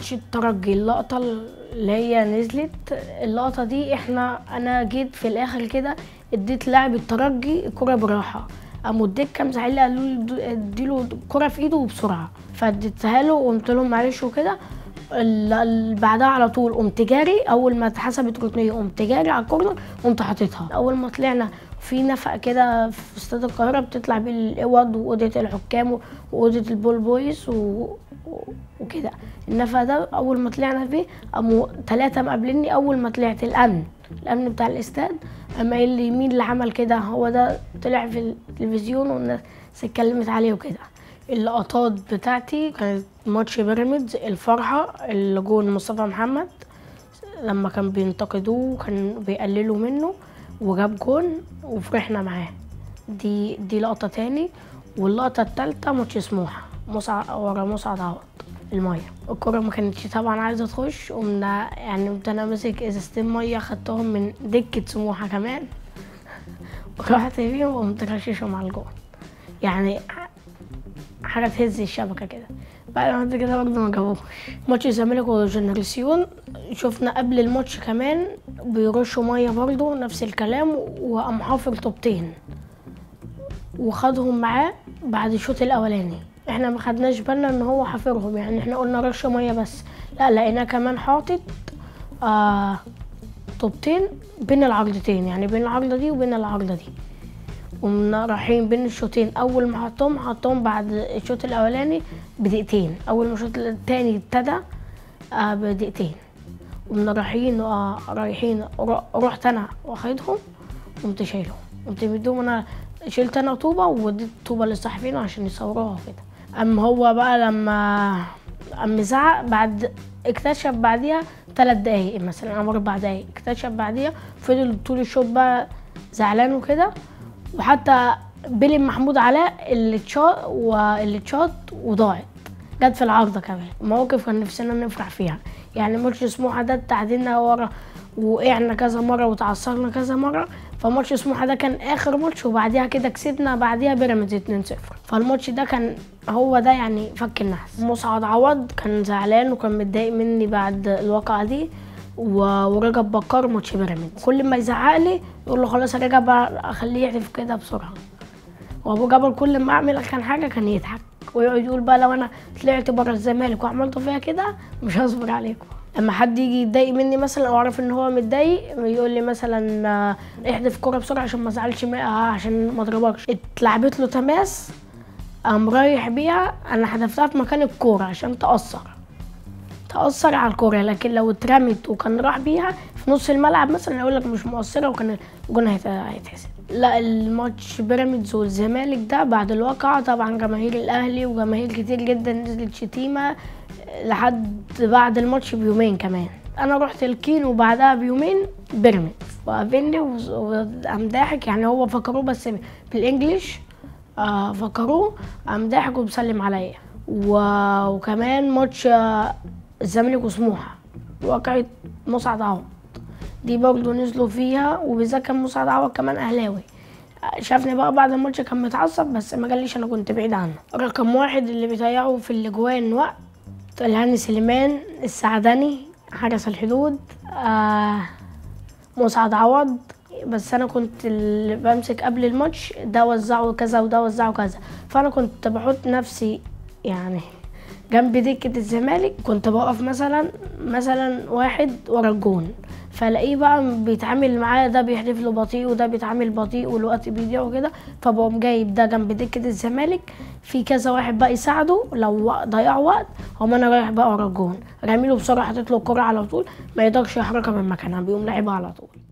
ماتش الترجي اللقطة اللي هي نزلت اللقطة دي احنا انا جيت في الاخر كده اديت لاعب الترجي الكرة براحة قاموا الدكة مزعلي قالوا لي اديله الكرة في ايده وبسرعة فاديتها له وقلت لهم معلش وكده ال- ال- بعدها على طول قمت جاري اول ما اتحسبت ركنيه قمت جاري على الكورنر قمت حاططها اول ما طلعنا في نفق كده في استاد القاهره بتطلع بيه الاوض واوضه الحكام واوضه البول بويز و... و- وكده النفق ده اول ما طلعنا فيه قاموا ثلاثه مقابليني اول ما طلعت الامن الامن بتاع الاستاد قام قايل لي مين اللي عمل كده هو ده طلع في التلفزيون والناس اتكلمت عليه وكده اللقطات بتاعتي كانت ماتش بيراميدز الفرحة اللي جون مصطفى محمد لما كان بينتقدوه كان بيقللوا منه وجاب جون وفرحنا معاه دي دي لقطة تاني واللقطة التالتة ماتش سموحة مسعد ورا مسعد عوض المية الكرة ما كانتش طبعا عايزة تخش قمنا يعني قمت انا ماسك ازازتين مية خدتهم من دكة سموحة كمان ورحت بيهم وقمت رششهم على الجون يعني حاجه تهز الشبكه كده بعد كده برضه ما جابوش ماتش الزمالك وجنريسيون شفنا قبل الماتش كمان بيرشوا ميه برضه نفس الكلام وقام حافر طوبتين وخدهم معاه بعد الشوط الاولاني احنا ما خدناش بالنا ان هو حافرهم يعني احنا قلنا رش ميه بس لا لقيناه كمان حاطط آه طوبتين بين العرضتين يعني بين العرضه دي وبين العرضه دي ومنا رايحين بين الشوطين اول ما حطهم حطهم بعد الشوط الاولاني بدقيقتين اول ما الشوط التاني ابتدى آه بدقيقتين ومنا رايحين آه رايحين ر- رحت انا واخدهم قمت شايلهم قمت مديهم انا شلت انا طوبه ووديت طوبه للصحفيين عشان يصوروها كده اما هو بقى لما اما زعق بعد اكتشف بعديها ثلاث دقايق مثلا او اربع دقايق اكتشف بعديها فضل طول الشوط بقى زعلان وكده وحتى بيلم محمود علاء اللي اتشاط واللي اتشاط وضاعت جت في العارضه كمان مواقف كان نفسنا نفرح فيها يعني ماتش سموحه ده تعادلنا ورا وقعنا كذا مره وتعثرنا كذا مره فماتش سموحه ده كان اخر ماتش وبعديها كده كسبنا بعديها بيراميدز 2-0 فالماتش ده كان هو ده يعني فك النحس مسعد عوض كان زعلان وكان متضايق مني بعد الواقعه دي و- ورجب بكار ماتش بيراميدز كل ما يزعق لي يقول له خلاص يا رجب اخليه يحذف كده بسرعه وابو جبل كل ما اعمل كان حاجه كان يضحك ويقعد يقول بقى لو انا طلعت بره الزمالك وعملت فيها كده مش هصبر عليكم لما حد يجي يتضايق مني مثلا او اعرف ان هو متضايق يقول لي مثلا آه، احذف كرة بسرعه عشان ما ازعلش منها عشان ما اضربكش اتلعبت له تماس قام رايح بيها انا حذفتها في مكان الكوره عشان تاثر تأثر على الكورة لكن لو اترمت وكان راح بيها في نص الملعب مثلا يقول لك مش مؤثرة وكان الجون هيت- هيتحسب لا الماتش بيراميدز والزمالك ده بعد الواقعة طبعا جماهير الأهلي وجماهير كتير جدا نزلت شتيمة لحد بعد الماتش بيومين كمان أنا رحت الكين وبعدها بيومين بيراميدز وقابلني وز- وقام ضاحك يعني هو فكروه بس بالإنجليش آه فكروه قام ضاحك وبسلم عليا و- وكمان ماتش آه، الزمالك وسموحه واقعة مسعد عوض دي برضه نزلوا فيها وبالذات كان مسعد عوض كمان اهلاوي شافني بقى بعد الماتش كان متعصب بس ما قاليش انا كنت بعيد عنه رقم واحد اللي بيضيعوا في الاجوان وقت الهاني سليمان السعدني حارس الحدود آه مسعد عوض بس انا كنت اللي بمسك قبل الماتش ده وزعه كذا وده وزعه كذا فانا كنت بحط نفسي يعني جنب دكة الزمالك كنت بقف مثلا مثلا واحد ورا الجون فلاقيه بقى بيتعامل معاه ده بيحدف له بطيء وده بيتعامل بطيء والوقت بيضيع وكده فبقوم جايب ده جنب دكة الزمالك في كذا واحد بقى يساعده لو ضيع وقت هو انا رايح بقى ورا الجون راميله بسرعه حاطط له الكرة على طول ما يقدرش يحركها من مكانها بيقوم لعبها على طول